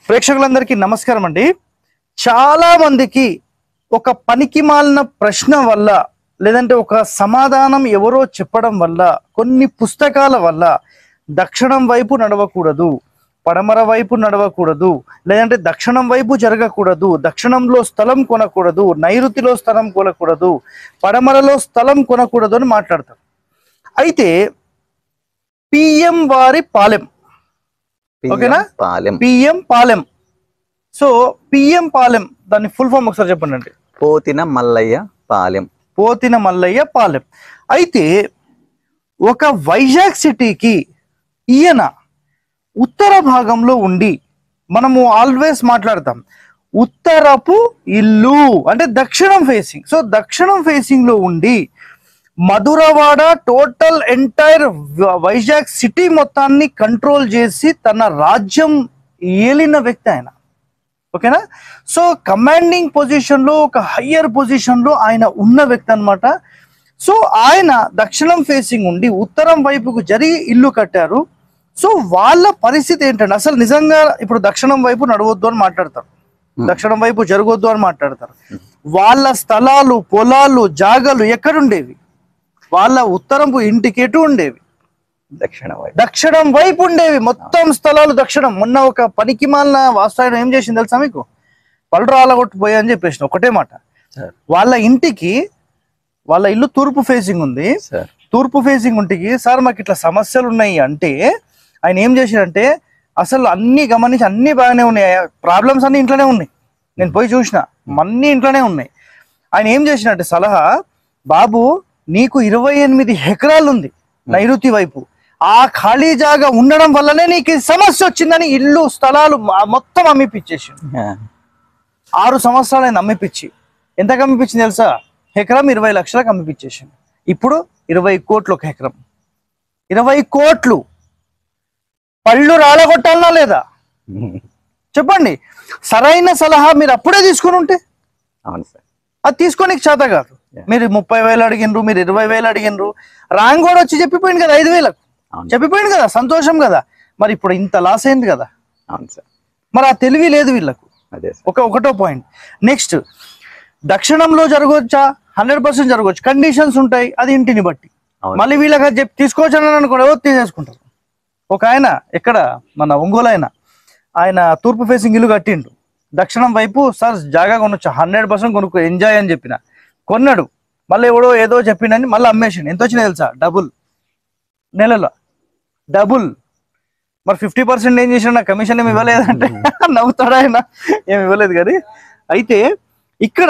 ప్రేక్షకులందరికీ నమస్కారం అండి చాలా మందికి ఒక పనికి మాలిన ప్రశ్న వల్ల లేదంటే ఒక సమాధానం ఎవరో చెప్పడం వల్ల కొన్ని పుస్తకాల వల్ల దక్షిణం వైపు నడవకూడదు పడమర వైపు నడవకూడదు లేదంటే దక్షిణం వైపు జరగకూడదు దక్షిణంలో స్థలం కొనకూడదు నైరుతిలో స్థలం కొనకూడదు పడమరలో స్థలం కొనకూడదు అని మాట్లాడతారు అయితే పిఎం వారి పాలెం ఓకేనా? Palem PM Palem so PM Palem దాన్ని ఫుల్ ఫామ్ ఒకసారి చెప్పండి అండి పోతిన మల్లయ్య పాలెం పోతిన మల్లయ్య పాలెం అయితే ఒక వైజాగ్ సిటీకి ఈయన ఉత్తర భాగంలో ఉండి మనము ఆల్వేస్ మాట్లాడతాం ఉత్తరపు ఇల్లు అంటే దక్షిణం ఫేసింగ్ సో దక్షిణం ఫేసింగ్ లో ఉండి Madhurawada total entire Vizag city మొత్తాన్ని కంట్రోల్ చేసి తన రాజ్యం ఏలిన వ్యక్తి ఆయన ఓకేనా సో కమాండింగ్ పొజిషన్ లో ఒక హయ్యర్ పొజిషన్ లో ఆయన ఉన్న వ్యక్తి అన్నమాట సో ఆయన దక్షిణం ఫేసింగ్ ఉండి ఉత్తరం వైపుకు జరిగి ఇల్లు కట్టారు సో వాళ్ళ పరిస్థితి ఏంటంటే అసలు నిజంగా ఇప్పుడు దక్షిణం వైపు నడవద్దు అని మాట్లాడతారు దక్షిణం వైపు జరగొద్దు అని మాట్లాడతారు వాళ్ళ స్థలాలు పొలాలు జాగలు ఎక్కడుండేవి వాళ్ళ ఉత్తరంపు ఇంటికి ఎటు ఉండేవి దక్షిణ వైపు దక్షిణం వైపు ఉండేవి మొత్తం స్థలాలు దక్షిణం మొన్న ఒక పనికి మాలిన వాస్తాయన ఏం చేసింది తెలుసా మీకు పళ్ళు రాలగొట్టిపోయా అని చెప్పేసిన ఒకటే మాట సార్ వాళ్ళ ఇంటికి వాళ్ళ ఇల్లు తూర్పు ఫేసింగ్ ఉంది సార్ తూర్పు ఫేసింగ్ ఇంటికి సార్ మాకు ఇట్లా సమస్యలు ఉన్నాయి అంటే ఆయన ఏం చేశారంటే అసలు అన్ని గమనించి అన్ని బాగానే ఉన్నాయి ప్రాబ్లమ్స్ అన్ని ఇంట్లోనే ఉన్నాయి నేను పోయి చూసిన అన్ని ఇంట్లోనే ఉన్నాయి ఆయన ఏం చేసినట్టే సలహా బాబు నీకు ఇరవై ఎనిమిది ఎకరాలు ఉంది నైరుతి వైపు ఆ ఖాళీ జాగా ఉండడం వల్లనే నీకు ఈ సమస్య వచ్చిందని ఇల్లు స్థలాలు మ- మొత్తం అమ్మిపిచ్చేసి ఆ, ఆరు సంవత్సరాలు ఆయన అమ్మిపిచ్చి ఎంత అమ్మిపించింది తెలుసా ఎకరం ఇరవై లక్షలకు అమ్మిపిచ్చేసింది ఇప్పుడు ఇరవై కోట్లు ఒక ఎకరం ఇరవై కోట్లు పళ్ళు రాలగొట్టాలనా లేదా చెప్పండి సరైన సలహా మీరు అప్పుడే తీసుకుని ఉంటే అవును సార్ అది తీసుకోనికి చేత కాదు Yeah. మీరు ముప్పై వేలు అడిగినరు మీరు ఇరవై వేలు అడిగినరు రాంగ్ కూడా వచ్చి చెప్పిపోయింది కదా ఐదు వేలకు అవును చెప్పిపోయింది కదా సంతోషం కదా మరి ఇప్పుడు ఇంత లాస్ అయింది కదా అవును సార్ మరి ఆ తెలివి లేదు వీళ్ళకు అదే సార్ ఒక ఒకటో పాయింట్ నెక్స్ట్ దక్షిణంలో జరగవచ్చా హండ్రెడ్ పర్సెంట్ జరగవచ్చు కండిషన్స్ ఉంటాయి అది ఇంటిని బట్టి అవును. మళ్ళీ వీళ్ళకి అది చెప్పి తీసుకోవచ్చు అని అనుకోండి ఎవరు తీసేసుకుంటారు ఒక ఆయన ఎక్కడ మన ఒంగోలు ఆయన ఆయన తూర్పు ఫేసింగ్ ఇల్లు కట్టిండు దక్షిణం వైపు సార్ జాగా కొనొచ్చు హండ్రెడ్ పర్సెంట్ కొనుక్కో ఎంజాయ్ అని చెప్పిన కొన్నాడు మళ్ళీ ఎవడో ఏదో చెప్పిండని మళ్ళీ అమ్మేసిండు ఎంత వచ్చినా తెలుసా డబుల్ నెలలో డబుల్ మరి ఫిఫ్టీ పర్సెంట్ ఏం చేసిన కమిషన్ ఏమి ఇవ్వలేదంటే నవ్వుతాడా ఆయన ఏమి ఇవ్వలేదు కానీ అయితే ఇక్కడ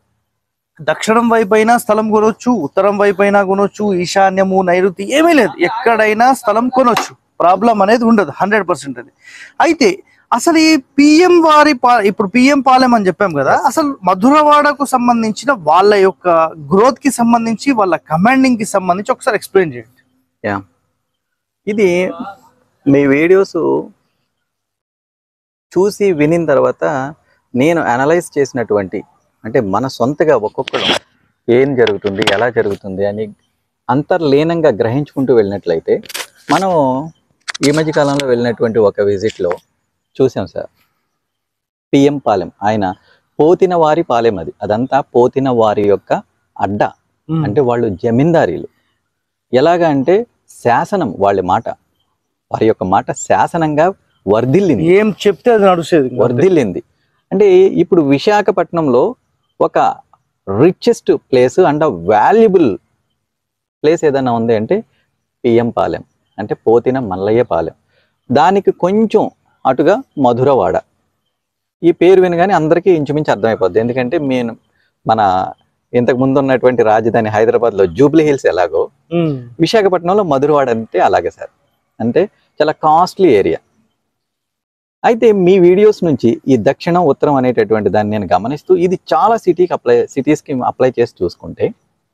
దక్షిణం వైపు అయినా స్థలం కొనొచ్చు ఉత్తరం వైపు అయినా కొనొచ్చు ఈశాన్యము నైరుతి ఏమీ లేదు ఎక్కడైనా స్థలం కొనొచ్చు ప్రాబ్లం అనేది ఉండదు హండ్రెడ్ పర్సెంట్ అది అయితే అసలు ఈ పిఎం వారి పా- ఇప్పుడు పిఎం పాలెం అని చెప్పాం కదా అసలు మధురవాడకు సంబంధించిన వాళ్ళ యొక్క గ్రోత్ కి సంబంధించి వాళ్ళ కమాండింగ్ కి సంబంధించి ఒకసారి ఎక్స్ప్లెయిన్ చేయండి యా ఇది మీ వీడియోస్ చూసి వినిన తర్వాత నేను అనలైజ్ చేసినటువంటి అంటే మన సొంతగా ఒక్కొక్కరు ఏం జరుగుతుంది ఎలా జరుగుతుంది అని అంతర్లీనంగా గ్రహించుకుంటూ వెళ్ళినట్లయితే మనం ఈ మధ్య కాలంలో వెళ్ళినటువంటి ఒక విజిట్లో చూసాం సార్ పిఎం పాలెం ఆయన పోతిన వారి పాలెం అది అదంతా పోతిన వారి యొక్క అడ్డ అంటే వాళ్ళు జమీందారీలు ఎలాగా అంటే శాసనం వాళ్ళ మాట వారి యొక్క మాట శాసనంగా వర్ధిల్లింది ఏం చెప్తే అది నడుస్తుంది వర్ధిల్లింది అంటే ఇప్పుడు విశాఖపట్నంలో ఒక richest place and valuable place ఏదైనా ఉంది అంటే పిఎం పాలెం అంటే పోతిన మల్లయ్య పాలెం దానికి కొంచెం అటుగా మధురవాడ ఈ పేరు వినగానే అందరికీ ఇంచుమించు అర్థమైపోద్ది ఎందుకంటే నేను మన ఇంతకు ముందు ఉన్నటువంటి రాజధాని హైదరాబాద్లో జూబ్లీ హిల్స్ ఎలాగో ఉమ్. విశాఖపట్నంలో మధురవాడ అంటే అలాగే సార్ అంటే చాలా కాస్ట్లీ ఏరియా అయితే మీ వీడియోస్ నుంచి ఈ దక్షిణం ఉత్తరం అనేటటువంటి దాన్ని నేను గమనిస్తూ ఇది చాలా సిటీకి అప్లై సిటీస్కి అప్లై చేసి చూసుకుంటే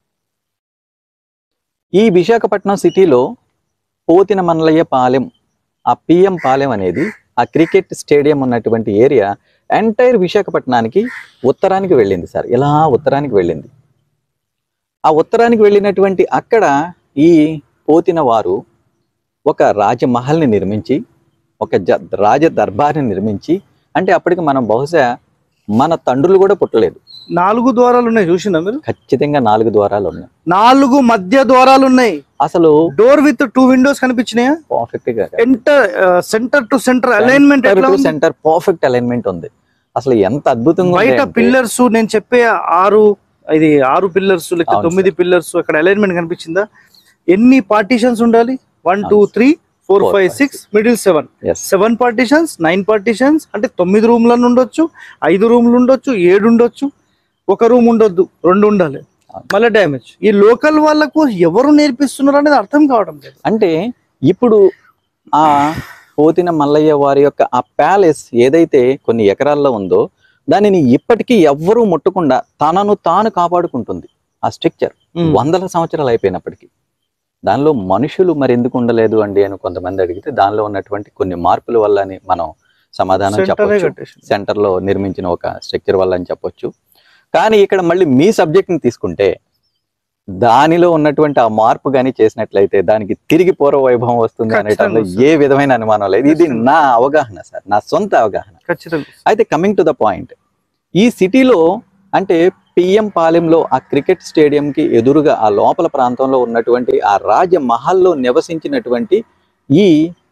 ఈ విశాఖపట్నం సిటీలో పోతిన మన్నలయ్య పాలెం ఆ పిఎం పాలెం అనేది ఆ క్రికెట్ స్టేడియం ఉన్నటువంటి ఏరియా ఎంటైర్ విశాఖపట్నానికి ఉత్తరానికి వెళ్ళింది సార్ ఇలా ఉత్తరానికి వెళ్ళింది ఆ ఉత్తరానికి వెళ్ళినటువంటి అక్కడ ఈ పోతిన వారు ఒక రాజమహల్ని నిర్మించి ఒక జ రాజ దర్బార్ని నిర్మించి అంటే అప్పటికి మనం బహుశా మన తండ్రులు కూడా పుట్టలేదు నాలుగు ద్వారాలు ఉన్నాయి చూసిందా మీరు ఖచ్చితంగా నాలుగు ద్వారాలు ఉన్నాయి నాలుగు మధ్య ద్వారాలు ఉన్నాయి అసలు డోర్ విత్ టూ విండోస్ కనిపించినాయా పర్ఫెక్ట్ గా enter centre to centre alignment ఎట్లా ఉంది? సెంటర్ పర్ఫెక్ట్ అలైన్మెంట్ ఉంది అసలు ఎంత అద్భుతంగా ఉంది బయట అంటే- పిల్లర్స్ నేను చెప్పే ఆరు ఇది ఆరు పిల్లర్స్ లేకపోతే అవును తొమ్మిది పిల్లర్స్ అక్కడ అలైన్మెంట్ కనిపించిందా ఎన్ని పార్టీషన్స్ ఉండాలి వన్ టూ అవును. Three four Four, five five, six middle seven Yes. Seven partitions nine partitions అంటే తొమ్మిది రూమ్లను ఉండొచ్చు ఐదు రూమ్లు ఉండొచ్చు ఏడు ఉండొచ్చు ఒక రూమ్ ఉండొద్దు రెండు ఉండాలి అవును. మళ్ళీ డ్యామేజ్ ఈ లోకల్ వాళ్ళకు ఎవరు నేర్పిస్తున్నారు అనేది అర్థం కావడం లేదు అంటే ఇప్పుడు ఆ పోతిన మల్లయ్య వారి యొక్క ఆ ప్యాలెస్ ఏదైతే కొన్ని ఎకరాల్లో ఉందో దానిని ఇప్పటికీ ఎవ్వరూ ముట్టకుండా తనను తాను కాపాడుకుంటుంది ఆ స్ట్రక్చర్ వందల సంవత్సరాలు అయిపోయినప్పటికీ దానిలో మనుషులు మరి ఎందుకు ఉండలేదు అండి అని కొంతమంది అడిగితే దానిలో ఉన్నటువంటి కొన్ని మార్పుల వల్ల అని మనం సమాధానం Center ఏ చెప్పొచ్చు కట్టేసింది. సెంటర్ లో నిర్మించిన ఒక స్ట్రక్చర్ వల్ల అని చెప్పొచ్చు కానీ ఇక్కడ మళ్ళీ మీ సబ్జెక్ట్ ని తీసుకుంటే దానిలో ఉన్నటువంటి ఆ మార్పు గాని చేసినట్లయితే దానికి తిరిగి పూర్వ వైభవం వస్తుంది అనేటంలో ఖచ్చితంగా ఏ విధమైన అనుమానం లేదు ఇది ఖచ్చితంగా. నా అవగాహన సార్ నా సొంత అవగాహన ఖచ్చితంగా అయితే కమింగ్ టు ద పాయింట్ ఈ సిటీలో అంటే పిఎం పాలెంలో ఆ క్రికెట్ స్టేడియంకి ఎదురుగా ఆ లోపల ప్రాంతంలో ఉన్నటువంటి ఆ రాజ మహల్లో నివసించినటువంటి ఈ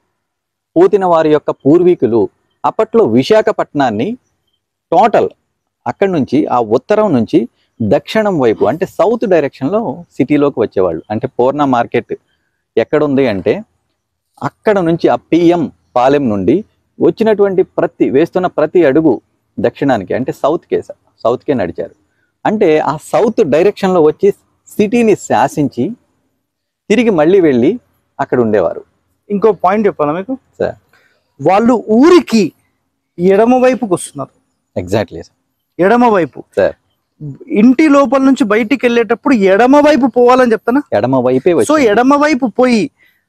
పూతిన వారి యొక్క పూర్వీకులు అప్పట్లో విశాఖపట్నాన్ని టోటల్ అక్కడి నుంచి ఆ ఉత్తరం నుంచి దక్షిణం వైపు అంటే సౌత్ డైరెక్షన్లో సిటీలోకి వచ్చేవాళ్ళు అంటే పూర్ణ మార్కెట్ ఎక్కడుంది అంటే అక్కడ నుంచి ఆ పిఎం పాలెం నుండి వచ్చినటువంటి ప్రతి వేస్తున్న ప్రతి అడుగు దక్షిణానికి అంటే సౌత్కే సౌత్కే నడిచారు అంటే ఆ సౌత్ డైరెక్షన్లో వచ్చి సిటీని శాసించి తిరిగి మళ్ళీ వెళ్ళి అక్కడ ఉండేవారు ఇంకో పాయింట్ చెప్పాలా మీకు సార్ వాళ్ళు ఊరికి ఎడమ వైపుకి వస్తున్నారు ఎగ్జాక్ట్లీ సార్ ఎడమ వైపు సార్ ఇంటి లోపల నుంచి బయటికి వెళ్ళేటప్పుడు ఎడమ వైపు పోవాలని చెప్తానా ఎడమ వైపే సో వచ్చి ఎడమ వైపు పోయి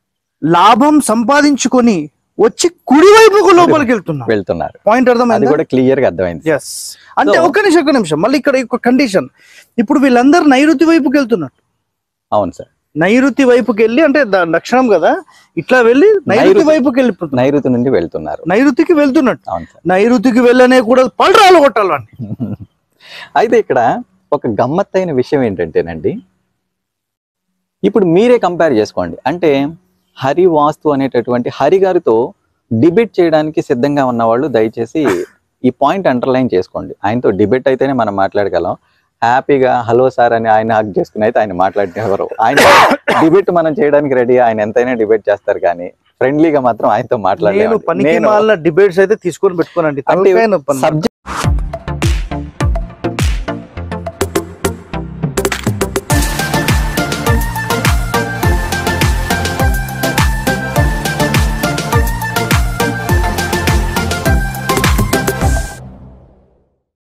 లాభం సంపాదించుకొని వచ్చి కుడి వైపుకు లోపలికి వెళ్తున్నారు వెళ్తున్నారు పాయింట్ అది అర్థమైంది కూడా క్లియర్ గా అర్థమైంది ఎస్ అంటే So- ఒక్క నిమిషం ఒక్క నిమిషం మళ్ళీ ఇక్కడ ఒక కండిషన్ ఇప్పుడు వీళ్ళందరూ నైరుతి వైపుకి వెళ్తున్నారు అవును సార్ నైరుతి వైపుకి వెళ్ళి అంటే ద- దక్షిణం కదా ఇట్లా వెళ్ళి నైరుతి నైరుతి. వైపుకి వెళ్ళిపోతున్నారు నైరుతి నుండి వెళ్తున్నారు నైరుతికి వెళ్తున్నట్టు అవును సార్ నైరుతికి వెళ్ళనే కూడా పల్రాలు కొట్టాలని అయితే ఇక్కడ ఒక గమ్మత్తైన విషయం ఏంటంటేనండి ఇప్పుడు మీరే కంపేర్ చేసుకోండి అంటే హరి వాస్తు అనేటటువంటి హరి గారితో డిబేట్ చేయడానికి సిద్ధంగా ఉన్నవాళ్ళు దయచేసి ఈ పాయింట్ అండర్లైన్ చేసుకోండి ఆయనతో డిబేట్ అయితేనే మనం మాట్లాడగలం హ్యాపీగా హలో సార్ అని ఆయన హక్ చేసుకుని అయితే ఆయన మాట్లాడినవారు ఆయన డిబేట్ మనం చేయడానికి రెడీ ఆయన ఎంతైనా డిబేట్ చేస్తారు కానీ ఫ్రెండ్లీగా మాత్రం ఆయనతో నేను మాట్లాడలేదు పనికి మాలిన డిబేట్స్ అయితే తీసుకొని పెట్టుకోనండి అంటే తలకాయ నొప్పి అన్నమాట. సబ్జెక్ట్